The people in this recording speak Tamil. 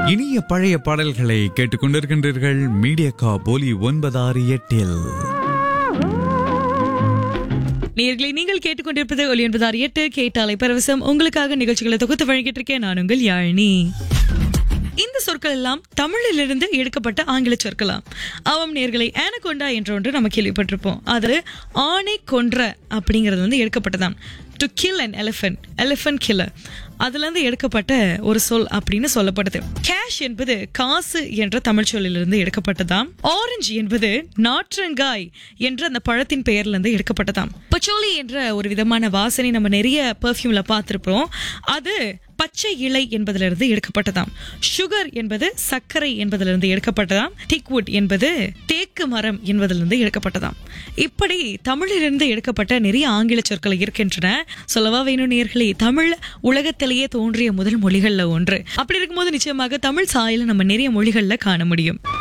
இனிய பழைய பாடல்களை கேட்டுக்கொண்டிருக்கின்றீர்கள் மீடியா போலி ஒன்பதாறு எட்டில் நேர்களை நீங்கள் கேட்டுக்கொண்டிருப்பது ஒலி என்பதார் எட்டு கேட்டாலை பரவசம் உங்களுக்காக நிகழ்ச்சிகளை தொகுத்து வழங்கிட்டு இருக்கேன் நான் உங்கள் யாழினி இந்த சொற்கள் எல்லாம் தமிழிலிருந்து எடுக்கப்பட்ட ஆங்கில சொற்களாம் அவம் நேர்களை ஆனகொண்டா என்ற ஒன்று நம்ம கேள்விப்பட்டிருப்போம் அது ஆணை கொன்ற அப்படிங்கிறது வந்து எடுக்கப்பட்டதாம் to kill an elephant elephant killer அதுல இருந்து எடுக்கப்பட்ட ஒரு சொல் அப்படின்னு சொல்லப்படுது கேஷ் என்பது காசு என்ற தமிழ் சொல்லிலிருந்து எடுக்கப்பட்டதாம் ஆரஞ்சு என்பது நாற்றங்காய் என்ற அந்த பழத்தின் பெயர்ல இருந்து எடுக்கப்பட்டதாம் பச்சோலி என்ற ஒரு விதமான வாசனை நம்ம நிறைய பெர்ஃப்யூம்ல பார்த்திருப்போம் அது பச்சை இலை என்பதிலிருந்து எடுக்கப்பட்டதாம் சுகர் என்பது சர்க்கரை என்பதிலிருந்து எடுக்கப்பட்டதாம் திக்வுட் என்பது தேக்கு மரம் என்பதிலிருந்து எடுக்கப்பட்டதாம் இப்படி தமிழிலிருந்து எடுக்கப்பட்ட நிறைய ஆங்கில சொற்கள் இருக்கின்றன சொல்லவா வேணும் நேர்களே தமிழ் உலகத்திலேயே தோன்றிய முதல் மொழிகள்ல ஒன்று அப்படி இருக்கும்போது நிச்சயமாக தமிழ் சாயல நம்ம நிறைய மொழிகள்ல காண முடியும்